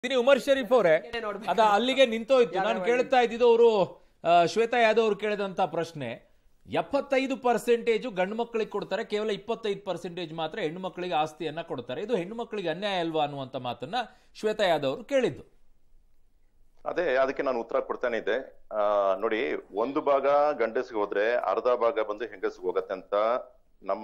ಇದ್ದೀನಿ ಉಮರ್ ಶರೀಫ್ ಅವರೇ ಅದ ಅಲ್ಲಿಗೆ ನಿಂತೋಯ್ತು ನಾನು ಕೇಳ್ತಾ ಇದ್ದಿದ್ದು ಅವರು ಶ್ವೇತಾ ಯಾದವ್ ಅವರು ಕೇಳಿದಂತ ಪ್ರಶ್ನೆ ಎಪ್ಪತ್ತೈದು ಪರ್ಸೆಂಟೇಜು ಗಂಡು ಮಕ್ಕಳಿಗೆ ಕೊಡ್ತಾರೆ ಕೇವಲ ಇಪ್ಪತ್ತೈದು ಪರ್ಸೆಂಟೇಜ್ ಮಾತ್ರ ಹೆಣ್ಣು ಮಕ್ಕಳಿಗೆ ಆಸ್ತಿಯನ್ನ ಕೊಡ್ತಾರೆ ಇದು ಹೆಣ್ಣು ಮಕ್ಕಳಿಗೆ ಅನ್ಯಾಯ ಅಲ್ವಾ ಅನ್ನುವಂತ ಮಾತನ್ನ ಶ್ವೇತಾ ಯಾದವ್ ಅವರು ಕೇಳಿದ್ದು ಅದೇ ಅದಕ್ಕೆ ನಾನು ಉತ್ತರ ಕೊಡ್ತಾನೆ ಇದ್ದೆ ಆ, ನೋಡಿ ಒಂದು ಭಾಗ ಗಂಡಸಿಗೆ ಹೋದ್ರೆ ಅರ್ಧ ಭಾಗ ಬಂದು ಹೆಂಗಸಿಗೆ ಹೋಗತ್ತೆ ಅಂತ ನಮ್ಮ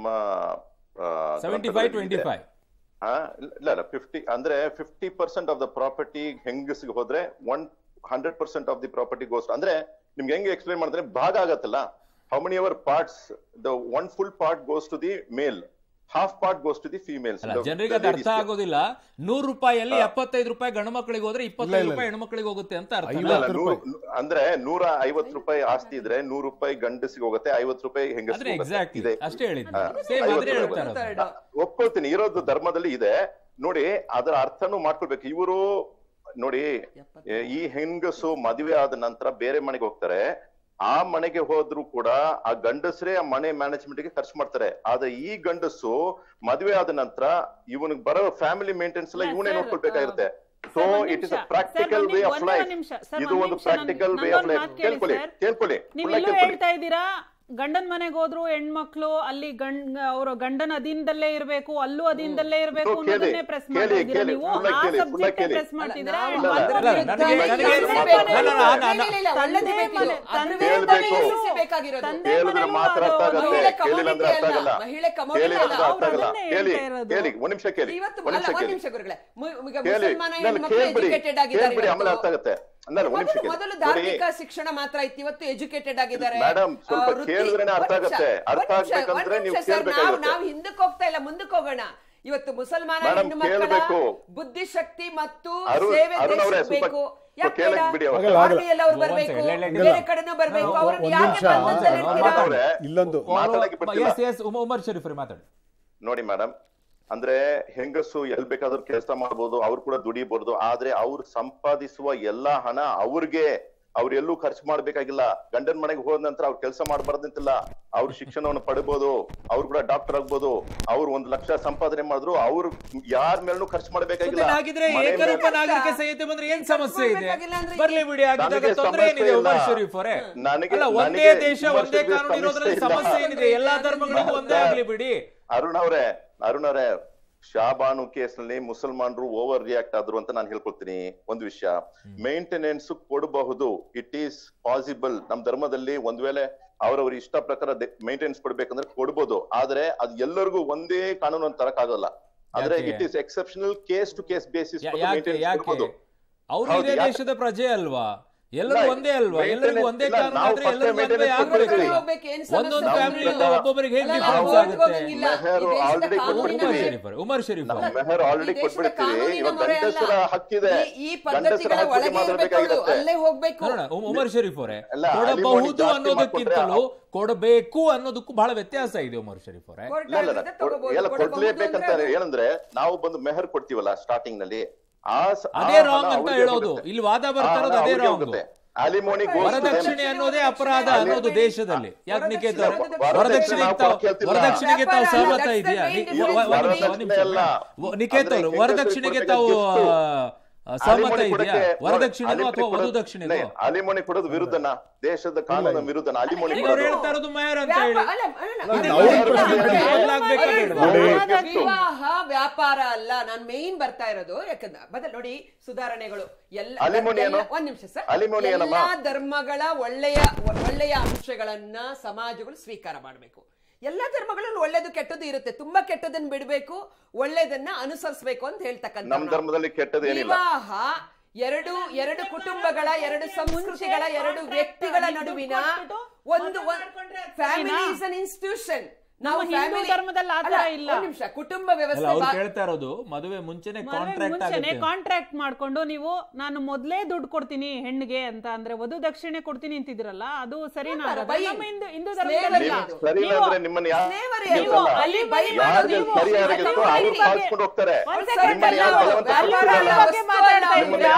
ಆ, ಸೆವೆಂಟಿ ಫೈವ್ ಗ್ರಂಥಗಳಲ್ಲಿ ಟ್ವೆಂಟಿ ಇದೆ. ಫೈವ್ ಆ, ಇಲ್ಲ ಇಲ್ಲ ಫಿಫ್ಟಿ ಅಂದ್ರೆ fifty percent of the property ಹೆಂಗಸಿಗೆ ಹೋದ್ರೆ one hundred percent of the property goes ಅಂದ್ರೆ ನಿಮ್ಗೆ ಹೆಂಗೆ ಎಕ್ಸ್ಪ್ಲೈನ್ ಮಾಡಿದ್ರೆ ಭಾಗ ಆಗತ್ತಲ್ಲ how many our parts the one full part goes to the male half part goes to the females ಅಲ್ಲ ಜನರಿಗೆ ಅದು ಅರ್ಥ ಆಗೋದಿಲ್ಲ ನೂರು ರೂಪಾಯಿಯಲ್ಲಿ ಎಪ್ಪತ್ತೈದು ರೂಪಾಯಿ ಗಂಡು ಮಕ್ಕಳಿಗೆ ಹೋದ್ರೆ ಇಪ್ಪತ್ತೈದು ರೂಪಾಯಿ ಹೆಣ್ಣು ಮಕ್ಕಳಿಗೆ ಹೋಗುತ್ತೆ ಅಂತ ಅರ್ಥ ಇಲ್ಲ, ಇಲ್ಲ, ನೂರು- ಅಂದ್ರೆ ನೂರ ಐವತ್ ರೂಪಾಯಿ ಆಸ್ತಿ ಇದ್ರೆ ನೂರು ರೂಪಾಯಿ ಗಂಡಸಿಗೆ ಹೋಗುತ್ತೆ ಐವತ್ ರೂಪಾಯಿ ಆದ್ರೆ ಹೆಂಗಸಿಗೆ ಎಕ್ಸಾಕ್ಟ್ಲಿ ಇದೆ ಅಷ್ಟೇ ಹೇಳಿದ್ದು ಹಾ, ಸೇಮ್ ಐವತ್ತು ಆದ್ರೆ ಹೇಳ್ತಾ ರೂಪಾಯಿ. ಇರೋದು ಒಪ್ಕೊಳ್ತೀನಿ ಇರೋದು ಧರ್ಮದಲ್ಲಿ ಇದೆ ನೋಡಿ ಅದರ ಅರ್ಥನೂ ಮಾಡ್ಕೊಳ್ಬೇಕು ಇವರು ನೋಡಿ ಎ- ಈ ಹೆಂಗಸು ಮದುವೆ ಆದ ನಂತರ ಬೇರೆ ಮನೆಗೆ ಹೋಗ್ತಾರೆ ಆ ಮನೆಗೆ ಹೋದ್ರು ಕೂಡ ಆ ಗಂಡಸರೇ ಆ ಮನೆ ಮ್ಯಾನೇಜ್ಮೆಂಟ್ ಗೆ ಖರ್ಚು ಮಾಡ್ತಾರೆ ಆದ್ರೆ ಈ ಗಂಡಸು ಮದುವೆ ಆದ ನಂತರ ಇವನಿಗೆ ಬರೋ ಫ್ಯಾಮಿಲಿ ಮೇಂಟೆನೆನ್ಸ್ ಎಲ್ಲ ಇಲ್ಲ, ಇವನೇ sir, ನೋಡ್ಕೊಳ್ಬೇಕಾಗಿರುತ್ತೆ ಸೊ ಸರ್, ಒಂದ್ ಇಟ್ ಇಸ್ ಅ ನಿಮಿಷ. ಪ್ರಾಕ್ಟಿಕಲ್ ಸರ್, ವೇ ಒಂದ್ ಆಫ್ ಒಂದೇ ಲೈಫ್ ನಿಮಿಷ. ಸರ್, ಇದು ಒಂದ್ ಒಂದು ನಿಮಿಷ, ಪ್ರಾಕ್ಟಿಕಲ್ ನನ್- ವೇ ಆಫ್ ನನ್ನೊಂದ್ ಲೈಫ್ ಮಾತ್ ಕೇಳಿ, ಕೇಳ್ಕೊಳ್ಳಿ ಸರ್. ಕೇಳ್ಕೊಳ್ಳಿ ನೀವು full ಆಗಿ ಇಲ್ಲೂ ಕೇಳ್ಕೊಳ್ಳಿ ಹೇಳ್ತಾ ಇದ್ದೀರಾ ಗಂಡನ್ ಮನೆಗೆ ಹೋದ್ರು ಹೆಣ್ಮಕ್ಳು ಅಲ್ಲಿ ಗಂಡ್ ಅವರು ಗಂಡನ ಅಧೀನದಲ್ಲೇ ಇರ್ಬೇಕು ಅಲ್ಲೂ ಅಧೀನದಲ್ಲೇ ಇರ್ಬೇಕು ಸೊ ಕೇಳಿ, ಅನ್ನೋದನ್ನೇ ಪ್ರೆಸ್ ಕೇಳಿ, ಮಾಡ್ತಾ ಇದ್ದೀರಾ ಕೇಳಿ, ನೀವು full ಆಗಿ ಆ ಕೇಳಿ, full ಆಗಿ ಸಬ್ಜೆಕ್ಟ್ ಕೇಳಿ. ಪ್ರೆಸ್ ಮಾಡ್ತಿದ್ದೀರಾ ನಾವು ಇಲ್ಲ, ಅದ್ರ ಇಲ್ಲ, ವಿರುದ್ಧ ನನಗೆ- ಇಲ್ಲ, ನನಗೆ- ಇಲ್ಲ, ನಾನು- ಇಲ್ಲ, ನಾನು- ಇಲ್ಲ, ಇಲ್ಲ, ಒಳ್ಳೆದು ತಂದೆ ಬೇಕು. ಮನೆ- ಅದ್ರ ತಂದೆ ವಿರುದ್ಧನೇ ಮನೆಗೂ- ನಿಲ್ಲಿಸಬೇಕಾಗಿರೋದು. ತಂದೆ ಕೇಳಿದ್ರೆ ಮನೆಗೂ ಮಾತ್ರ ಅರ್ಥ ಅದು- ಆಗತ್ತೆ ಮಹಿಳೆ ಕೇಳಿಲ್ಲ ಅಂದ್ರೆ ಅರ್ಥ commodity ಆಗಲ್ಲ ಅಲ್ಲ, ಮಹಿಳೆ commodity ಕೇಳಿಲ್ಲ ಅಂದ್ರೆ ಅಲ್ಲ. ಅರ್ಥ ಆಗಲ್ಲ ಅವ್ರು ಅದನ್ನೇ ಕೇಳಿ ಹೇಳ್ತಾ ಇರೋದು. ಕೇಳಿ ಒಂದ್ ನಿಮಿಷ ಕೇಳಿ ಇವತ್ತು ಒಂದ್ ಅಲ್ಲ ನಿಮಿಷ ಒಂದ್ ಕೇಳಿ ನಿಮಿಷ ಗುರುಗಳೇ ಮು- ಈಗ ಕೇಳಿ ಮುಸಲ್ಮಾನ ನಾನು ಹೆಣ್ಮಕ್ಳು ಕೇಳ್ಬಿಡಿ ಎಜುಕೇಟೆಡ್ ಆಗಿದ್ದಾರೆ ಕೇಳ್ಬಿಡಿ ಆಮೇಲೆ ಅರ್ಥ ಇವತ್ತು. ಆಗುತ್ತೆ ನಾನು ಒಂದ್ ನಿಮಿಷ ಮೊದಲು ಕೇಳಿ ಮೊದಲು ನೋಡಿ ಧಾರ್ಮಿಕ ಶಿಕ್ಷಣ ಮಾತ್ರ ಇತ್ತು ಇವತ್ತು ಎಜುಕೇಟೆಡ್ ಆಗಿದ್ದಾರೆ ಮೇಡಮ್, ಸ್ವಲ್ಪ ಆ, ವೃತ್ತಿ- ಕೇಳಿದ್ರೇನೆ ಅರ್ಥ ಒಂದ್ ನಿಮಿಷ, ಆಗತ್ತೆ. ಅರ್ಥ ಒಂದ್ ನಿಮಿಷ, ಆಗ್ಬೇಕಂದ್ರೆ ಒಂದ್ ನೀವು ನಿಮಿಷ ಸರ್, ನಾವು ಕೇಳ್ಬೇಕಾಗುತ್ತೆ. ನಾವು ಹಿಂದಕ್ಕೆ ಹೋಗ್ತಾ ಇಲ್ಲ ಮುಂದಕ್ಕೆ ಹೋಗೋಣ ಇವತ್ತು ಮುಸಲ್ಮಾನ ಮೇಡಮ್, ಹೆಣ್ಣು ಮಕ್ಕಳ ಕೇಳ್ಬೇಕು. ಬುದ್ಧಿಶಕ್ತಿ ಮತ್ತು ಅರುಣ್- ಸೇವೆ ಅರುಣ್ ಅವರೇ ದೇಶಕ್ಕೆ ಬೇಕು ಸ್ವಲ್ಪ ಯಾಕೆ ಕೇಳಕ್ ಬೇಡ? ಬಿಡಿ ಅವ್ರು. ಆಗಲ್ಲ, ಆಗಲ್ಲ. ಪಾರ್ಟಿಯಲ್ಲಿ ಅವ್ರು ಒಂದ್ ಬರ್ಬೇಕು ಸೆಕೆಂಡ್, let- let- ಬೇರೆ ಕಡೆನೂ ಬರ್ಬೇಕು ನಾವು ಅವ್ರನ್ನ ಒಂದ್ ಯಾಕೆ ನಿಮಿಷ, ಬಂಧನದಲ್ಲಿ ಒಂದ್ ಇಡ್ತೀರಾ? ಅವ್ರೆ, ಇಲ್ಲೊಂದು ಮಾತಾಡಕ್ಕೆ ಬಿಡ್ತಿಲ್ಲ. ಎಸ್ ಎಸ್ ಉಮರ್ ಶರೀಫ್ ಅವ್ರೆ ಮಾತಾಡಿ ನೋಡಿ ಮೇಡಮ್ ಅಂದ್ರೆ ಹೆಂಗಸು ಎಲ್ ಬೇಕಾದ್ರೂ ಕೆಲಸ ಮಾಡ್ಬೋದು ಅವ್ರು ಕೂಡ ದುಡಿಬಹುದು ಆದ್ರೆ ಅವ್ರು ಸಂಪಾದಿಸುವ ಎಲ್ಲಾ ಹಣ ಅವ್ರಿಗೆ ಅವ್ರು ಎಲ್ಲೂ ಖರ್ಚು ಮಾಡ್ಬೇಕಾಗಿಲ್ಲ ಗಂಡನ ಮನೆಗೆ ಹೋದ ನಂತರ ಅವ್ರು ಕೆಲಸ ಮಾಡಬಾರ್ದಂತಿಲ್ಲ ಅವ್ರ ಶಿಕ್ಷಣವನ್ನು ಪಡಿಬಹುದು ಅವ್ರು ಕೂಡ ಡಾಕ್ಟರ್ ಆಗ್ಬೋದು ಅವ್ರು ಒಂದ್ ಲಕ್ಷ ಸಂಪಾದನೆ ಮಾಡಿದ್ರು ಅವ್ರು ಯಾರ ಮೇಲೂ ಖರ್ಚು ಮಾಡ್ಬೇಕಾಗಿಲ್ಲ ಹಾಗಿದ್ರೆ ಮನೆ ಏಕರೂಪ ಮೇಲೆ- ನಾಗರಿಕ ಸಂಹಿತೆ ಬಂದ್ರೆ ಏನ್ ಸಮಸ್ಯೆ ಇದೆ ಮಾಡ್ಬೇಕಾಗಿಲ್ಲ ಅಂದ್ರೆ ಬರ್ಲಿ ಬಿಡಿ ಆಗಿದ್ದಾಗ ನನಗೆ ತೊಂದ್ರೆ ಸಮಸ್ಯೆ ಏನಿದೆ ಇಲ್ಲ. ಉಮರ್ ಶರೀಫ್ ಅವರೇ ನನಗೆ- ಅಲ್ಲ ಒಂದೇ ನನಗೆ ದೇಶ ಉಮರ್ ಒಂದೇ ಶರೀಫ್ ಕಾನೂನು ಇರೋದ್ರಲ್ಲಿ ಸಮಸ್ಯೆ ಇಲ್ಲ. ಸಮಸ್ಯೆ ಏನಿದೆ ಎಲ್ಲಾ ಧರ್ಮಗಳಿಗೂ ಒಂದೇ ಆಗ್ಲಿ ಬಿಡಿ ಅರುಣ್ ಅವರೇ ಅರುಣ್ ಅವರೇ ಶಾಬಾನು ಕೇಸ್ನಲ್ಲಿ ಮುಸಲ್ಮಾನರು ಓವರ್ ರಿಯಾಕ್ಟ್ ಆದ್ರು ಅಂತ ನಾನು ಹೇಳ್ಕೊಳ್ತೀನಿ ಒಂದು ವಿಷಯ ಮೇಂಟೆನೆನ್ಸ್ ಕೊಡಬಹುದು ಇಟ್ ಈಸ್ ಪಾಸಿಬಲ್ ನಮ್ ಧರ್ಮದಲ್ಲಿ ಒಂದ್ ವೇಳೆ ಅವರವ್ರ ಇಷ್ಟ ಪ್ರಕಾರ ಮೇಂಟೆನೆನ್ಸ್ ಕೊಡ್ಬೇಕಂದ್ರೆ ಕೊಡ್ಬೋದು ಆದ್ರೆ ಅದು ಎಲ್ಲರಿಗೂ ಒಂದೇ ಕಾನೂನು ಅಂತ ತರಕ್ಕಾಗಲ್ಲ ಆದ್ರೆ ಯಾಕೆ? It is exceptional case to case basis ಯಾ- ಯಾಕೆ ಯಾಕೆ ಅವ್ರು ಹೌದು, ಇದೇ ಯಾಕೆ? ದೇಶದ ಪ್ರಜೆ ಅಲ್ವಾ ಎಲ್ಲರೂ ಇಲ್ಲ, ಒಂದೇ ಅಲ್ವಾ maintenance ಎಲ್ಲರಿಗೂ ಒಂದೇ ಇಲ್ಲ, ಕಾನೂನು ನಾವು ಆದ್ರೆ first ಎಲ್ಲರಿಗೂ ಒಂದೇ maintenance ಆಗ್ಬೇಕು ಕೊಡ್ತೀವಿ. ಹೋಗ್ಬೇಕು, ಏನ್ ಸಮಸ್ಯೆ ಒಂದೊಂದು ಇಲ್ಲ. ಫ್ಯಾಮಿಲಿಯಿಂದ ನಾವು- ಒಬ್ಬೊಬ್ಬರಿಗೆ ಹೇಗೆ ಅಲ್ಲ, ಡಿಫರೆನ್ಸ್ ನಾವು ಆಗುತ್ತೆ ಹೋಗೋಂಗಿಲ್ಲ. ಮೆಹರು ಈ ದೇಶದ already ಕಾನೂನಿನ ಕೊಟ್ಬಿಟ್ಟಿದೆ. ಉಮರ್ ಮೇಲೆ- ಶರೀಫ್ ಅವ್ರೆ, ಉಮರ್ ಶರೀಫ್ ನಮ್ಮ ಅವ್ರೆ. ಮೆಹರ್ ಆಲ್ರೆಡಿ ಈ ದೇಶದ ಕೊಟ್ಬಿಡ್ತೀವಿ ಕಾನೂನಿನ ಇವಾಗ ಮೊರೆ ಅಲ್ಲ. ಗಂಡಸರ ಹಕ್ಕಿದೆ ಈ- ಈ ಗಂಡಸರ ಪದ್ಧತಿಗಳ ಹಕ್ಕಿಗೆ ಒಳಗೆ ಇರ್ಬೇಕು ಅವ್ರು, ಮಾತಾಡ್ಬೇಕಾಗಿರುತ್ತೆ ಅಲ್ಲೇ ಹೋಗ್ಬೇಕು ನೋಡೋಣ ಉಮ್- ಉಮರ್ ಶರೀಫ್ ಅವರೇ ಅಲ್ಲ, ಅಲಿಮೋನಿ ಕೊಡಬಹುದು ಜಾಸ್ತಿ ಅನ್ನೋದಕ್ಕಿಂತಲೂ ಮಾಡ್ಕೊಂಡ್ರೆ ಕೊಡಬೇಕು ಅನ್ನೋದಕ್ಕೂ ಬಹಳ ವ್ಯತ್ಯಾಸ ಇದೆ ಉಮರ್ ಶರೀಫ್ ಅವರೇ ಕೋರ್ಟ್ ಇಲ್ಲ, ಇಲ್ಲ, ಇಲ್ಲ. ಆಡಳಿತ ತಗೋಬಹುದು, ಎಲ್ಲ ಕೊಡಬಹುದು ಕೊಡ್ಲೇಬೇಕಂತ ಅಂದ್ರೆ ಅದು- ಏನಂದ್ರೆ ನಾವು ಬಂದು ಮೆಹರ್ ಕೊಡ್ತೀವಲ್ಲ ಸ್ಟಾರ್ಟಿಂಗ್ ನಲ್ಲಿ ಆ ಸ- ಆ ಅದೇ ಹಣ ರಾಂಗ್ ಅಂತ ಅವ್ರಿಗೆ ಹೇಳೋದು ಹೋಗುತ್ತೆ. ಇಲ್ಲಿ ವಾದ ಆ ಬರ್ತಾ ಹಣ ಇರೋದು ಅದೇ ಅವ್ರಿಗೆ ರಾಂಗ್ ಹೋಗುತ್ತೆ. ಅಲಿಮೋನಿ goes to them. ವರದಕ್ಷಿಣೆ ಅನ್ನೋದೇ ಅಪರಾಧ ಅನ್ನೋದು ದೇಶದಲ್ಲಿ ಯಾಕೆ ನಿಕೇತ್ ಅವರೇ? ವರದಕ್ಷಿಣೆ ವರದಕ್ಷಿಣೆ ನಾವು ತಾವು- ಕೇಳ್ತಿಲ್ಲ. ವರದಕ್ಷಿಣೆಗೆ ತಾವು ವ್ಯಾಪಾರ ಅಲ್ಲ, ಸಹಮತ that's the ಇದೆಯಾ main ನಿ- difference. ವ- ಒಂದ್ ನಿಮಿಷ, ಒಂದ್ ನಿಮಿಷ. ಅಲ್ಲ. ವ- ನಿಕೇತ್ ಅವರು ಅಂದ್ರೆ ವರದಕ್ಷಿಣೆಗೆ ಹೆಂಗಸರಿಗೆ ತಾವು ಕೊಡ್ಬೇಕಾದ ಆ, ಸಹಮತ ಅಲಿಮೋನಿ ಇದೆಯಾ ಕೊಡಕ್ಕೆ- ವರದಕ್ಷಿಣೆನೋ ಅಲಿಮೋನಿ ಅಥವಾ ಕೊಡೋದು- ವಧುದಕ್ಷಿಣೆನೋ ನೇ, ಅಲಿಮೋನಿ ಕೊಡೋದು ವಿರುದ್ಧನ ದೇಶದ ಕಾನೂನು ವಿರುದ್ಧನ ಅಲಿಮೋನಿ ಈಗ ಅವ್ರು ಕೊಡೋದು ಹೇಳ್ತಾ ಇರೋದು ಮೇಯರ್ ಅಂತ ಹೇಳಿ ವ್ಯಾಪಾರ- ಅಲ್ಲ, ಅಲ್ಲ, ಅಲ್ಲ. ಅದೇ ಅವ್ರು ಅವ್ರು ಪ್ರಶ್ನೆ ಬಿಡಿ, ಕೇಳಿ. ಎಲ್ಲಾಗ್ಬೇಕಾ ಬೇಡವಾ? ನೋಡಿ. ವಿವಾಹ ವ್ಯಾಪಾರ ಅಲ್ಲ ನಾನ್ ಮೇನ್ ಬರ್ತಾ ಇರೋದು ಯಾಕಂದ್ರೆ ಬದಲ್ ನೋಡಿ ಸುಧಾರಣೆಗಳು ಎಲ್ಲ ಅಲಿಮೋನಿ ಏನು? ಎಲ್ಲ- ಒಂದ್ ನಿಮಿಷ ಸರ್ ಅಲಿಮೋನಿ ಏನಮ್ಮ? ಎಲ್ಲಾ ಧರ್ಮಗಳ ಒಳ್ಳೆಯ ಒಳ್ಳೆಯ ಅಂಶಗಳನ್ನ ಸಮಾಜಗಳು ಸ್ವೀಕಾರ ಮಾಡಬೇಕು ಎಲ್ಲ ಧರ್ಮಗಳಲ್ಲೂ ಒಳ್ಳೇದು ಕೆಟ್ಟದ್ದು ಇರುತ್ತೆ ತುಂಬಾ ಕೆಟ್ಟದನ್ನ ಬಿಡಬೇಕು ಒಳ್ಳೇದನ್ನ ಅನುಸರಿಸಬೇಕು ಅಂತ ಹೇಳ್ತಕ್ಕಂಥ ನಮ್ ಧರ್ಮದಲ್ಲಿ ಕೆಟ್ಟದ್ದು ಏನಿಲ್ಲ ವಿವಾಹ ಎರಡು ಎರಡು ಕುಟುಂಬಗಳ ಎರಡು ಸಂಸ್ಕೃತಿಗಳ ಎರಡು ವ್ಯಕ್ತಿಗಳ ನಡುವಿನ ಒಂದು ಫ್ಯಾಮಿಲಿ ಇಸ್ ಅನ್ ಇನ್ಸ್ಟಿಟ್ಯೂಷನ್ ನಾವು ನಮ್ಮ ಹಿಂದೂ family- ಧರ್ಮದಲ್ಲಿ ಆ ಥರ ಅಲ್ಲ, ಇಲ್ಲ. ಒಂದ್ ನಿಮಿಷ ಕುಟುಂಬ ಅಲ್ಲ ವ್ಯವಸ್ಥೆ ಅವ್ರು ಬಾ- ಕೇಳ್ತಾ ಇರೋದು ಮದುವೆ ಮುಂಚೆನೆ ಮದುವೆ ಕಾಂಟ್ರಾಕ್ಟ್ ಮುಂಚೆನೆ ಆಗುತ್ತೆ ಕಾಂಟ್ರಾಕ್ಟ್ ಮಾಡ್ಕೊಂಡು ನೀವು ನಾನು ಮೊದ್ಲೇ ದುಡ್ಡು ಕೊಡ್ತೀನಿ ಹೆಣ್ಣಿಗೆ ಅಂತ ಅಂದ್ರೆ ವಧು ದಕ್ಷಿಣೆ ಕೊಡ್ತೀನಿ ಅಂತಿದ್ರಲ್ಲ ಅದು ಸರಿನಾ ವ್ಯಾಪಾರ, ಹಾಗಾದ್ರೆ? ಬೈ- ನಮ್ಮ ಹಿಂದೂ ಹಿಂದೂ slavery ಧರ್ಮದಲ್ಲಿ ನೀವು ಅದು. ಸರಿ ಇಲ್ಲ ನೀವು- ಅಂದ್ರೆ ನಿಮ್ಮನ್ನ ಯಾರು slavery ಕೇಳ್ತಲ್ಲ? ಅದು. ಅಲ್ಲಿ ಬೈ ಬೈ ಮಾಡೋದು ಯಾರಿಗೆ ನೀವು- ಸರಿ ಯಾರಿಗಿರ್ತೋ ನೀವು ಅವ್ರು ಬಗ್ಗೆ- ಪಾಲಿಸ್ಕೊಂಡು ಹೋಗ್ತಾರೆ ಒಂದ್ second ನಿಮ್ಮನ್ನ ಯಾರು ಅಲ್ಲ, ಬಲವಂತ ವ್ಯಾಪಾರ ಪಡಿಸಲ್ಲ. ಅಲ್ಲ, ಬಗ್ಗೆ ಮಾತಾಡ್ತಾ ನಿಮ್ಮನ್ನ ಇದ್ದೀರಾ? ಯಾರು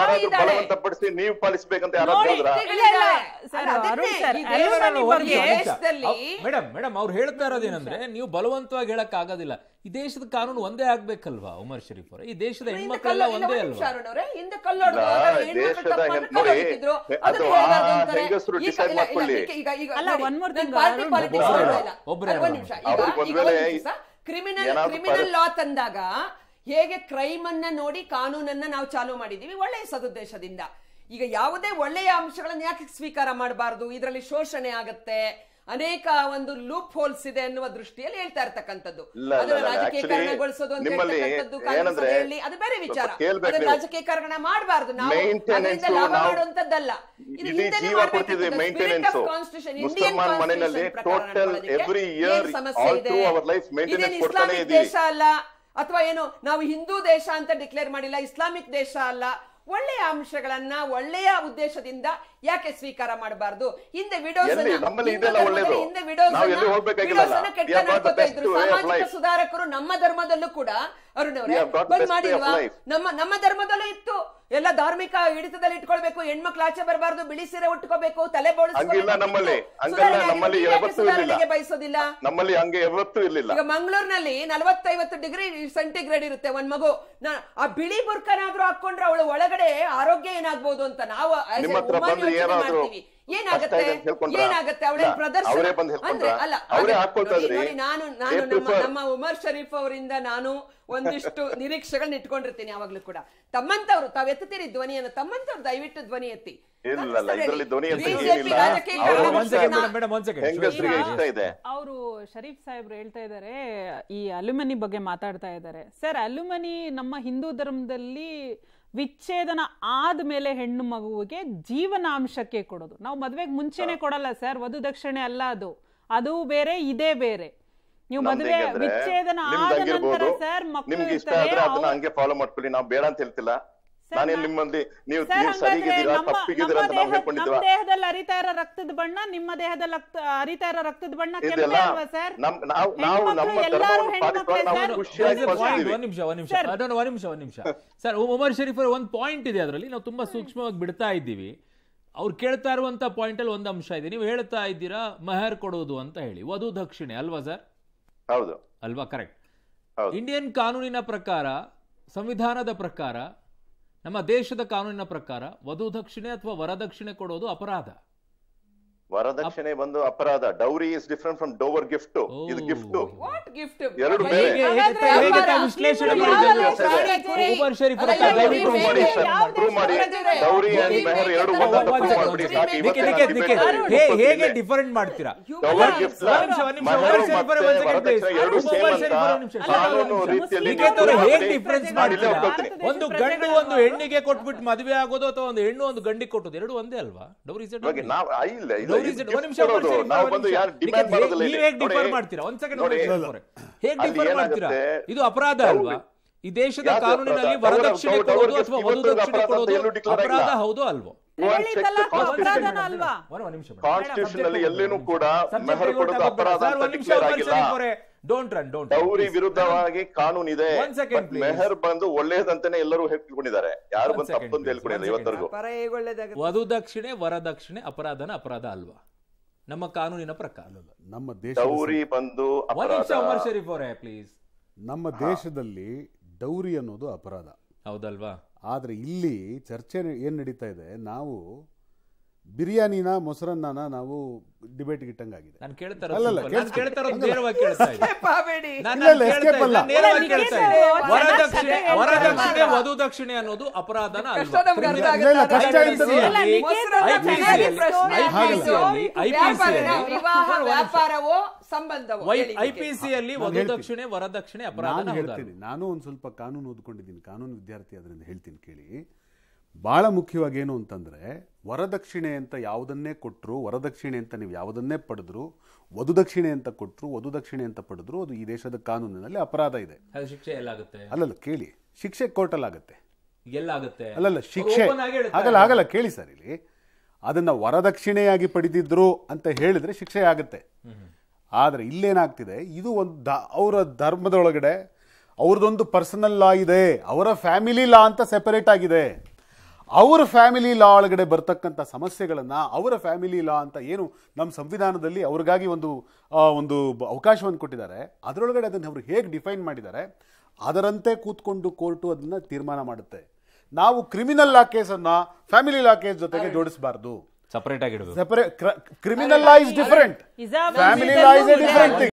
ಯಾರಾದ್ರೂ ಇದ್ದಾಳೆ. ಬಲವಂತಪಡಿಸಿ ನೀವು ಪಾಲಿಸ್ಬೇಕಂತ ಯಾರಾದ್ರೂ ನೋಡಿ, ಹೇಳಿದ್ರಾ? ಇಲ್ಲ, ಇಲ್ಲ. ಸರ್, ಅಲ್ಲ, ಅದನ್ನೇ ಅರುಣ್ ಸರ್, ಈ ಅಲ್ಯೂಮಿನಿ ದೇಶದಲ್ಲಿ- ಬಗ್ಗೆ- ಈ ದೇಶದಲ್ಲಿ ಮೇಡಮ್ ಮೇಡಮ್ ಅವ್ರು ಹೇಳ್ತಾ ಇರೋದೇನಂದ್ರೆ ನೀವು ಬಲವಂತವಾಗಿ ಹೇಳಕ್ ಆಗೋದಿಲ್ಲ ಈ ದೇಶದ ಕಾನೂನು ಒಂದೇ ಆಗ್ಬೇಕಲ್ವಾ ಉಮರ್ ಶರೀಫ್ ಅವರೇ ಈ ದೇಶದ ಹಿಂದೆ ಹೆಣ್ಮಕ್ಳೆಲ್ಲ ಕಲ್ಲು- ಒಂದೇ ಇಲ್ಲ, ಒಂದ್ ನಿಮಿಷ ಅಲ್ವಾ ಅರುಣ್ ಅವ್ರೆ, ಹಿಂದೆ ಕಲ್ಲೊಡೆದು ಇಲ್ಲ, ಆಗ ಹೆಣ್ಮಕ್ಳು ದೇಶದ ತಪ್ಪು ಹೆಣ್- ಮಾಡ್ಕೊಂಡು ನೋಡಿ, ಹೊಡಿತಿದ್ರು. ಅದು ಅದನ್ನ ಆ ಹೇಳ್ಬಾರ್ದು ಅಂತಾರೆ. ಹೆಂಗಸ್ರು ಈಗ- decide ಇಲ್ಲ, ಇಲ್ಲ, ಮಾಡ್ಕೊಳ್ಳಿ. ಈಗ- ಈಗ- ಈಗ ಅಲ್ಲ, ನೋಡಿ, one more ನಾನು thing, party ಅರುಣ್ politics ಒಬ್ರೇ ಹೇಳ್ತಾ ಅಲ್ಲ. ಇಲ್ಲ. ಒಬ್ರೇ ಅಲ್ಲ, ಒಂದ್ ಅಲ್ಲ. ನಿಮಿಷ. ಈಗ- ಅವ್ರಿಗೆ ಒಂದ್ ಈಗ ಒಂದ್ ವೇಳೆ ನಿಮಿಷ. ಕ್ರಿಮಿನಲ್ ಏನಾದ್ರು ಕ್ರಿಮಿನಲ್ ಪರಿ- ಲಾ ತಂದಾಗ ಹೇಗೆ ಕ್ರೈಮ್ ಅನ್ನ ನೋಡಿ ಕಾನೂನನ್ನ ನಾವು ಚಾಲೂ ಮಾಡಿದೀವಿ ಒಳ್ಳೆಯ ಸದುದ್ದೇಶದಿಂದ ಈಗ ಯಾವುದೇ ಒಳ್ಳೆಯ ಅಂಶಗಳನ್ನ ಯಾಕೆ ಸ್ವೀಕಾರ ಮಾಡಬಾರದು ಇದರಲ್ಲಿ ಶೋಷಣೆ ಆಗತ್ತೆ ಅನೇಕ ಒಂದು ಲೂಪ್ ಹೋಲ್ಸ್ ಇದೆ ಅನ್ನುವ ದೃಷ್ಟಿಯಲ್ಲಿ ಹೇಳ್ತಾ ಇರ್ತಕ್ಕಂಥದ್ದು ಇಲ್ಲ, ಇಲ್ಲ, ಅದನ್ನ ಇಲ್ಲ. ರಾಜಕೀಕರಣಗೊಳಿಸೋದು ಅಂತ ನಿಮ್ಮಲ್ಲಿ ಹೇಳ್ತಕ್ಕಂಥದ್ದು ಕಾನೂನು ಏನಂದ್ರೆ ಸಭೆಯಲ್ಲಿ ಅದು ಬೇರೆ ವಿಚಾರ ಸ್ವಲ್ಪ ಕೇಳ್ಬೇಕು ಅದನ್ನ ನೀವು. ರಾಜಕೀಕರಣ ಮಾಡಬಾರ್ದು ನಾವು Maintenance ಅದರಿಂದ ಲಾಭ ನಾವು ಮಾಡುವಂತದ್ದಲ್ಲ ಇದು ಇಡೀ ಹಿಂದೆನೇ ಜೀವ ಕೊಡ್ತಿದ್ವಿ ಮಾಡ್ಬೇಕಿತ್ತು. The spirit maintenance of constitution, Indian ಮುಸಲ್ಮಾನ್ ಮನೆಯಲ್ಲಿ constitution ಪ್ರಕಾರ ಟೋಟಲ್ ನಡ್ಕೊಳ್ಳೋದಕ್ಕೆ ಎವ್ರಿ ಏನ್ ಇಯರ್ ಸಮಸ್ಯೆ ಆಲ್ ಇದೆ? ಥ್ರೂ ಅವರ್ ಲೈಫ್ ಮೇಂಟೆನೆನ್ಸ್ ಇದೇನು ಕೊಡ್ತಾನೆ ಇಸ್ಲಾಮಿಕ್ ಇದೀವಿ ದೇಶ ಅಲ್ಲ ಅಥವಾ ಏನು ನಾವು ಹಿಂದೂ ದೇಶ ಅಂತ ಡಿಕ್ಲೇರ್ ಮಾಡಿಲ್ಲ ಇಸ್ಲಾಮಿಕ್ ದೇಶ ಅಲ್ಲ ಒಳ್ಳೆಯ ಅಂಶಗಳನ್ನ ಒಳ್ಳೆಯ ಉದ್ದೇಶದಿಂದ ಯಾಕೆ ಸ್ವೀಕಾರ ಮಾಡಬಾರ್ದು ಹಿಂದೆ ವಿಡೋಸ್ ಎಲ್ಲಿ? ನಮ್ಮಲ್ಲಿ ಇದೆಲ್ಲ ಒಳ್ಳೇದು. ಹಿಂದೆ ವಿಡೋಸ್ ನಾವು ಎಲ್ಲಿ ಹೋಗ್ಬೇಕಾಗಿಲ್ಲ. ಕೆಟ್ಟ We have got the ನಡ್ಕೋತಾ best ಇದ್ರು way of ಸಾಮಾಜಿಕ life. ಸುಧಾರಕರು ನಮ್ಮ ಧರ್ಮದಲ್ಲೂ ಕೂಡ ಅರುಣ್ ಅವರೇ We have got the ಬಂದ್ best way of ಮಾಡಿಲ್ವಾ life. ನಮ್ಮ ನಮ್ಮ ಧರ್ಮದಲ್ಲೂ ಇತ್ತು ಎಲ್ಲ ಧಾರ್ಮಿಕ ಹಿಡಿತದಲ್ಲಿ ಇಟ್ಕೊಳ್ಬೇಕು ಹೆಣ್ಮಕ್ಳು ಆಚೆ ಬರಬಾರ್ದು ಬಿಳಿ ಸೀರೆ ಉಟ್ಕೋಬೇಕು ತಲೆ ಬೋಳಿಸ್ಕೋಬೇಕು ಹಂಗಿಲ್ಲ ಅಂತ ನಮ್ಮಲ್ಲಿ. ಇತ್ತು. ಹಂಗಲ್ಲ ಸುಧಾರಣೆ ನಮ್ಮಲ್ಲಿ ಆಗಿದೆ. ಯಾವತ್ತೂ ಸುಧಾರಣೆಗೆ ಇರ್ಲಿಲ್ಲ. ಬಯಸೋದಿಲ್ಲ ನಮ್ಮಲ್ಲಿ ಹಂಗೆ ಯಾವತ್ತೂ ಇರ್ಲಿಲ್ಲ ಈಗ ಮಂಗಳೂರಿನಲ್ಲಿ ನಲವತ್ತೈವತ್ತು ಡಿಗ್ರಿ ಸೆಂಟಿಗ್ರೇಡ್ ಇರುತ್ತೆ ಒಂದ್ ಮಗು ನಾ- ಆ ಬಿಳಿ ಬುರ್ಕನಾದ್ರೂ ಹಾಕೊಂಡ್ರೆ ಅವಳ ಒಳಗಡೆ ಆರೋಗ್ಯ ಏನಾಗ್ಬೋದು ಅಂತ ನಾವು as a ನಿಮ್ಮ ಹತ್ರ woman ಬಂದ್ರೆ ಯೋಚನೆ ಏನಾದ್ರು ಮಾಡ್ತೀವಿ. ಏನಾಗತ್ತೆ ಕಷ್ಟ ಇದೆ ಅಂತ ಹೇಳ್ಕೊಂಡ್ರಾ? ಏನಾಗತ್ತೆ ಅವಳ ಇಲ್ಲ, ಪ್ರದರ್ಶನ ಅವರೇ ಬಂದು ಹೇಳ್ಕೊಂಡ್ರಾ? ಅಂದ್ರೆ ಅಲ್ಲ ಅವರೇ ಹಾಗೆ ಹಾಕ್ಕೊಳ್ತಾ ನೋಡಿ, ಇದ್ರಿ. ನೋಡಿ, ನಾನು ನಾನು They ನಮ್ಮ prefer- ನಮ್ಮ ಉಮರ್ ಶರೀಫ್ ಅವರಿಂದ ನಾನು ಒಂದಿಷ್ಟು ನಿರೀಕ್ಷೆಗಳನ್ನ ಇಟ್ಕೊಂಡಿರ್ತೀನಿ ಯಾವಾಗ್ಲೂ ಕೂಡ ತಮ್ಮಂತವ್ರು ತಾವ್ ಎತ್ತುತ್ತೀರಿ ಧ್ವನಿಯನ್ನು ತಮ್ಮಂತವ್ರು ದಯವಿಟ್ಟು ಧ್ವನಿ ಎತ್ತಿ ಇಲ್ಲ, ಇಲ್ಲ, ಇದ್ರಲ್ಲಿ ಧ್ವನಿ ಎತ್ತಕ್ಕೆ BJP ಏನಿಲ್ಲ. ರಾಜಕೀಯ ಅವ್ರು ಒಂದ್ ಒಂದ್ ಸೆಕೆಂಡ್ second, ಮೇಡಮ್ ಮೇಡಮ್ ಒಂದ್ ಸೆಕೆಂಡ್ ಹೆಂಗಸರಿಗೆ ಇಷ್ಟ ಇದೆ ಅವರು ಶರೀಫ್ ಸಾಹೇಬ್ರು ಹೇಳ್ತಾ ಇದ್ದಾರೆ ಈ ಅಲ್ಯುಮನಿ ಬಗ್ಗೆ ಮಾತಾಡ್ತಾ ಇದ್ದಾರೆ ಸರ್ ಅಲ್ಯುಮನಿ ನಮ್ಮ ಹಿಂದೂ ಧರ್ಮದಲ್ಲಿ ವಿಚ್ಛೇದನ ಆದ್ಮೇಲೆ ಹೆಣ್ಣು ಮಗುವಿಗೆ ಜೀವನಾಂಶಕ್ಕೆ ಕೊಡೋದು ನಾವು ಮದ್ವೆಗೆ ಮುಂಚೆನೆ ಕೊಡಲ್ಲ ಸರ್ ವಧು ದಕ್ಷಿಣೆ ಅಲ್ಲ ಅದು ಅದು ಬೇರೆ ಇದೇ ಬೇರೆ ನೀವು ನಮ್ದು ಮದುವೆ ಹೆಂಗಂದ್ರೆ, ವಿಚ್ಛೇದನ ನಿಮ್ದು ಆದ ನಂತರ ಹಂಗಿರ್ಬೋದು. ಸರ್ ಮಕ್ಕಳು ನಿಮ್ಗೆ ಇಷ್ಟ ಇರ್ತಾರೆ ಆದ್ರೆ ಅದನ್ನ ಅವ್ರು- ಹಂಗೆ ಫಾಲೋ ಮಾಡ್ಕೊಳ್ಳಿ ನಾವು ಬೇಡ ಅಂತ ಹೇಳ್ತಿಲ್ಲ ಸರ್, ನಾನೇನ್ ನಾ- ನಿಮ್ಮಲ್ಲಿ ನೀವು ಸರ್, ನೀವು ಹಂಗಾದ್ರೆ ಸರಿಗಿದ್ದೀರಾ ನಮ್ಮ- ತಪ್ಪಿಗಿದ್ದೀರಾ ನಮ್ಮ ಅಂತ ನಾವು ದೇಹ- ಹೇಳ್ಕೊಂಡಿದ್ವಾ ನಮ್ಮ ದೇಹದಲ್ಲಿ ಹರಿತಾ ಇರೋ ರಕ್ತದ ಬಣ್ಣ ನಿಮ್ಮ ದೇಹದಲ್ಲಿ ರಕ್ತ- ಹರಿತಾ ಇರೋ ರಕ್ತದ ಬಣ್ಣ ಕೆಂಪೇ ಇದೆಲ್ಲ ಅಲ್ವಾ ಸರ್ ನಮ್ ನಾವು ನಾವು ಹೆಣ್ಮಕ್ಳು ನಮ್ಮ ಎಲ್ಲರೂ ಧರ್ಮವನ್ನು ಪಾಲಿಸುವಾಗ ನಾವು ಹೆಣ್ಮಕ್ಳೇ ಖುಷಿಯಾಗಿ ಸರ್. ಪಾಲಿಸ್ತೀವಿ ಒಂದ್ ನಿಮಿಷ ಒಂದ್ ನಿಮಿಷ ಅದನ್ನ ಒಂದ್ ನಿಮಿಷ ಒಂದ್ ನಿಮಿಷ ಸರ್ ಉಮರ್ ಶರೀಫ್ ಅವ್ರ ಒಂದ್ ಪಾಯಿಂಟ್ ಇದೆ ಅದರಲ್ಲಿ ನಾವು ತುಂಬಾ ಸೂಕ್ಷ್ಮವಾಗಿ ಬಿಡ್ತಾ ಇದ್ದೀವಿ ಅವ್ರು ಕೇಳ್ತಾ ಇರುವಂತ ಪಾಯಿಂಟ್ ಅಲ್ಲಿ ಒಂದ್ ಅಂಶ ಇದೆ ನೀವು ಹೇಳ್ತಾ ಇದ್ದೀರಾ ಮೆಹರ್ ಕೊಡೋದು ಅಂತ ಹೇಳಿ ವಧು ದಕ್ಷಿಣೆ ಅಲ್ವಾ ಸರ್ ಹೌದು ಅಲ್ವಾ ಕರೆಕ್ಟ್ ಹೌದು. ಇಂಡಿಯನ್ ಕಾನೂನಿನ ಪ್ರಕಾರ ಸಂವಿಧಾನದ ಪ್ರಕಾರ ನಮ್ಮ ದೇಶದ ಕಾನೂನಿನ ಪ್ರಕಾರ ವಧು ದಕ್ಷಿಣೆ ಅಥವಾ ವರದಕ್ಷಿಣೆ ಕೊಡೋದು ಅಪರಾಧ ವರದಕ್ಷಿಣೆ ಬಂದು ಅಪರಾಧ dowry is different from dower gift ಇದು ಗಿಫ್ಟ್ ವಾಟ್ ಗಿಫ್ಟ್ ಎರಡು ಬೇರೆ. ಹೇಗೆ- ಹೇಗೆ- ಹೇಗೆ ತಾವು ವಿಶ್ಲೇಷಣೆ ಯಾವ ಮಾಡಿದ್ದೀರಿ? ಯಾವ ಉಮರ್ ಶರೀಫ್ ಅಲ್ಲ, ಅವ್ರ ಯಾವ ದಯವಿಟ್ಟು ಯಾವ ಮಾಡಿ ಸರ್ ಯಾವ ಪ್ರೂವ್ ಮಾಡಿ ದೇಶದ ಡೌರಿ ಯಾವ ಅಂಡ್ ದೇಶದ ಮೆಹರ್ ಎರಡು ಯಾವ ಒಂದಂತ ದೇಶದ ಪ್ರೂವ್ ಮಾಡ್ಬಿಡಿ ಸಾಕು ಯಾವ ಇವತ್ತೇ ನಿಖಿತ್, ನಾನು ನಿಖಿತ್, debate ಹೇ- ಅಲ್ಲಿ ಹೇಗೆ ಕೂತ್ಕೊಳ್ತೀನಿ. ಡಿಫರೆಂಟ್ ಮಾಡ್ತೀರಾ ಡೌರಿ ಗಿಫ್ಟ್ ಒಂದ್ ನಿಮಿಷ, ಒಂದ್ ನಿಮಿಷ, ಮೆಹರ್ ಉಮರ್ ಶರೀಫ್ ಮತ್ತೆ ಅವರೇ ಒಂದ್ second ವರದಕ್ಷಿಣೆ please. ಎರಡು ಉಮರ್ ಸೇಮ್ ಶರೀಫ್ ಅವರೇ ಒಂದ್ ಅಂತ ನಿಮಿಷ. ಕಾನೂನು ಅಲ್ಲ, ರೀತಿಯಲ್ಲಿ ಮುಸ್ಲಿಂ ನಿಖಿತ್ ಅವರು ಪ್ರೂವ್ ಹೇಗೆ ಮಾಡಿ. ಡಿಫ್ರೆನ್ಸ್ ನಾನು ಇಲ್ಲೇ ಮಾಡ್ತೀರಾ ಹೋಗ್ತೀನಿ. ಒಂದು ಗಂಡು ಒಂದು ಹೆಣ್ಣಿಗೆ ಕೊಟ್ಬಿಟ್ಟು ಮದುವೆ ಆಗೋದು ಅಥವಾ ಒಂದು ಹೆಣ್ಣು ಒಂದು ಗಂಡಿಗೆ ಕೊಟ್ಟೋದು ಎರಡು ಒಂದೇ ಅಲ್ವಾ ಡೌರಿ ಇಸ್ ಇವಾಗ ನಾವು ಆ, ಇಲ್ಲ ಇಲ್ಲ Dowry ಇದು is it- ಒಂದ್ gift ನಿಮಿಷ, ಕೊಡೋದು. ಒಂದ್ ನಿಮಿಷ, ನಾವು ಒಂದ್ ಬಂದು ನಿಮಿಷ. ಯಾರು ನಿಖಿತ್, ಡಿಮ್ಯಾಂಡ್ ಹೇ- ಮಾಡೋದಿಲ್ಲ ನೀವ್ ಇಲ್ಲಿ. ಹೇಗೆ ಡಿಫರ್ ನೋಡಿ, ಮಾಡ್ತೀರಾ ಒಂದ್ ಸೆಕೆಂಡ್ ನೋಡಿ, ಹೇಗೆ ಅಲ್ಲಿ ಡಿಫರ್ ಮಾಡ್ತೀರಾ ಏನಾಗುತ್ತೆ? ಇದು ಅಪರಾಧ ಅಲ್ವಾ ಈ ದೇಶದ ಯಾವ್ದು ಕಾನೂನಿನಲ್ಲಿ ಅಪರಾಧ? ವರದಕ್ಷಿಣೆ Dowry ಕೊಡೋದು gift ಅಥವಾ ವಧು ಇವತ್ತು ದಕ್ಷಿಣೆ ಅಪರಾಧ ಕೊಡೋದು ಎಲ್ಲೂ declare ಅಪರಾಧ ಆಗಿಲ್ಲ. ಹೌದು ಅಲ್ವಾ Go and ಹೇಳಿ check the ತಲಾಖ್ constitution. ಅಪರಾಧನ ಅಲ್ವಾ ಒಂದ್ ನಿಮಿಷ ಮೇಡಮ್. ಕಾನ್ಸ್ಟಿಟ್ಯೂಷನ್ ಅಲ್ಲಿ ಎಲ್ಲೇನೂ ಕೂಡ Subject ಮೆಹರ್ ಗೆ ಕೊಡೋದು ಗೊತ್ತಾಗ್ಬೇಡ. ಅಪರಾಧ ಸರ್, ಅಂತ ಒಂದ್ ನಿಮಿಷ ಡಿಕ್ಲೇರ್ ಉಮರ್ ಆಗಿಲ್ಲ ಶರೀಫ್ ಅವರೇ, don't run, don't run, dowry please. ವಿರುದ್ಧವಾಗಿ ಕಾನೂನು ಇದೆ One second, But please. Meher ಬಂದು ಒಳ್ಳೇದಂತಾನೆ ಎಲ್ಲರೂ ಹೇಳ್ಕೊಂಡಿದ್ದಾರೆ ಯಾರು One ಬಂದು second, ತಪ್ಪು ಅಂತ please. ಹೇಳ್ಕೊಂಡಿಲ್ಲ One ಇವತ್ತರೆಗೂ ಪರ ಹೇಗೆ ಒಳ್ಳೇದಾಗುತ್ತೆ ವಧು ದಕ್ಷಿಣೆ ವರದಕ್ಷಿಣೆ ಅಪರಾಧನ ಅಪರಾಧ ಅಲ್ವಾ ನಮ್ಮ ಕಾನೂನಿನ ಪ್ರಕಾರ ನಮ್ಮ ದೇಶ ಡೌರಿ ಬಂದು ಒಂದ್ ನಿಮಿಷ ಅಪರಾಧ ಉಮರ್ ಶರೀಫ್ ಅವರೇ ಪ್ಲೀಸ್ ನಮ್ಮ ದೇಶದಲ್ಲಿ ಡೌರಿ ಅನ್ನೋದು ಅಪರಾಧ ಹೌದಲ್ವಾ ಆದರೆ ಇಲ್ಲಿ ಚರ್ಚೆ ಏನು ನಡೀತಾ ಇದೆ ನಾವು ಬಿರಿಯಾನಿನ ಮೊಸರನ್ನನ ನಾವು ಡಿಬೇಟ್ಗೆ ಇಟ್ಟಂಗಾಗಿದೆ ನಾನು ಕೇಳ್ತಾ ಅಲ್ಲಲ್ಲ, ಇರೋದು ನಾನು ಕೇಳಿಸ್ಕೊ. ಕೇಳ್ತಾ ಇರೋದು ನೇರವಾಗಿ ಕೇಳ್ತಾ ಇದ್ದೀನಿ ಪಾಬೇಡಿ ನಾನು ಇಲ್ಲ, ಇಲ್ಲ, ಕೇಳ್ತಾ escape ಇದ್ದೀನಿ. ಅಲ್ಲ. ನಾನು ನೇರವಾಗಿ ಇಲ್ಲ, ಕೇಳ್ತಾ ನಿಖಿತ್ ಇದ್ದೀನಿ. ಅವ್ರು ವರದಕ್ಷಿಣೆ ಚೆನ್ನಾಗಿ ವರದಕ್ಷಿಣೆ ಹೇಳ್ತಾರೆ. ವಧು ದಕ್ಷಿಣೆ ಅನ್ನೋದು ಅಪರಾಧನ ಅಲ್ವಾ ಕಷ್ಟ ನಮ್ಗೆ ಅರ್ಥ ಇಲ್ಲ, ಇಲ್ಲ, ಆಗುತ್ತೆ. ಕಷ್ಟ ಇರ್ತದೆ. ಇಲ್ಲ, ನಿಖಿತ್ ಅವ್ರ IPC ಚೆನ್ನಾಗಿ ಅಲ್ಲಿ- ಪ್ರಶ್ನೆ IPC ಅಲ್ಲಿ- IPC ವ್ಯಾಪಾರ ಅಲ್ಲಿ- ವಿವಾಹ ವ್ಯಾಪಾರವೋ ಸಂಬಂಧವೋ ಹೇಳಿ ಐ ನಿಖಿತ್. ಪಿ ಸಿ ಅಲ್ಲಿ ನಾನು ವಧು ಹೇಳ್ತೀನಿ. ದಕ್ಷಿಣೆ ವರದಕ್ಷಿಣೆ ಅಪರಾಧನ ನಾನು ಹೌದಾ ಹೇಳ್ತೀನಿ ನಾನು ಒಂದು ಸ್ವಲ್ಪ ಕಾನೂನು ಓದ್ಕೊಂಡಿದ್ದೀನಿ ಕಾನೂನು ವಿದ್ಯಾರ್ಥಿ ಅದರಿಂದ ಹೇಳ್ತೀನಿ ಕೇಳಿ ಭಾಳ ಮುಖ್ಯವಾಗಿ ಏನು ಅಂತಂದರೆ ವರದಕ್ಷಿಣೆ ಅಂತ ಯಾವುದನ್ನೇ ಕೊಟ್ಟರು ವರದಕ್ಷಿಣೆ ಅಂತ ನೀವು ಯಾವುದನ್ನೇ ಪಡೆದ್ರು ವಧುದಕ್ಷಿಣೆ ಅಂತ ಕೊಟ್ಟರು ವಧುದಕ್ಷಿಣೆ ಅಂತ ಪಡೆದ್ರು ಅದು ಈ ದೇಶದ ಕಾನೂನಿನಲ್ಲಿ ಅಪರಾಧ ಇದೆ ಅದು ಶಿಕ್ಷೆ ಎಲ್ಲಾಗುತ್ತೆ ಅಲ್ಲಲ್ಲ ಕೇಳಿ ಶಿಕ್ಷೆ ಕೋರ್ಟಲ್ಲಾಗತ್ತೆ ಎಲ್ಲಾಗುತ್ತೆ ಅಲ್ಲಲ್ಲ ಶಿಕ್ಷೆ Open ಆಗಿ ಹೇಳ್ತಾ ಆಗಲ್ಲ ಆಗಲ್ಲ ಕೇಳಿ ಸರ್ ಇಲ್ಲಿ ಅದನ್ನ ವರದಕ್ಷಿಣೆಯಾಗಿ ಪಡೆದಿದ್ರು ಅಂತ ಹೇಳಿದ್ರೆ ಶಿಕ್ಷೆ ಆಗುತ್ತೆ ಆದರೆ ಇಲ್ಲೇನಾಗ್ತಿದೆ ಇದು ಒಂದು ದ ಅವರ ಧರ್ಮದೊಳಗಡೆ ಅವ್ರದ್ದೊಂದು ಪರ್ಸನಲ್ ಲಾ ಇದೆ ಅವರ ಫ್ಯಾಮಿಲಿ ಲಾ ಅಂತ ಸೆಪರೇಟ್ ಆಗಿದೆ ಅವರ ಫ್ಯಾಮಿಲಿ ಲಾ ಒಳಗಡೆ ಬರ್ತಕ್ಕಂಥ ಸಮಸ್ಯೆಗಳನ್ನ ಅವರ ಫ್ಯಾಮಿಲಿ ಲಾ ಅಂತ ಏನು ನಮ್ಮ ಸಂವಿಧಾನದಲ್ಲಿ ಅವ್ರಿಗಾಗಿ ಒಂದು ಆ, ಒಂದು ಬ- ಅವಕಾಶವನ್ನು ಕೊಟ್ಟಿದ್ದಾರೆ ಅದರೊಳಗಡೆ ಅದನ್ನು ಅವರು ಹೇಗೆ ಡಿಫೈನ್ ಮಾಡಿದ್ದಾರೆ ಅದರಂತೆ ಕೂತ್ಕೊಂಡು ಕೋರ್ಟು ಅದನ್ನ ತೀರ್ಮಾನ ಮಾಡುತ್ತೆ ನಾವು ಕ್ರಿಮಿನಲ್ ಲಾ ಕೇಸನ್ನ ಫ್ಯಾಮಿಲಿ ಲಾ ಕೇಸ್ ಜೊತೆಗೆ ಜೋಡಿಸಬಾರ್ದು ಸಪರೇಟ್ ಆಗಿಡಬೇಕು separate criminal law is different Is a- family law is a different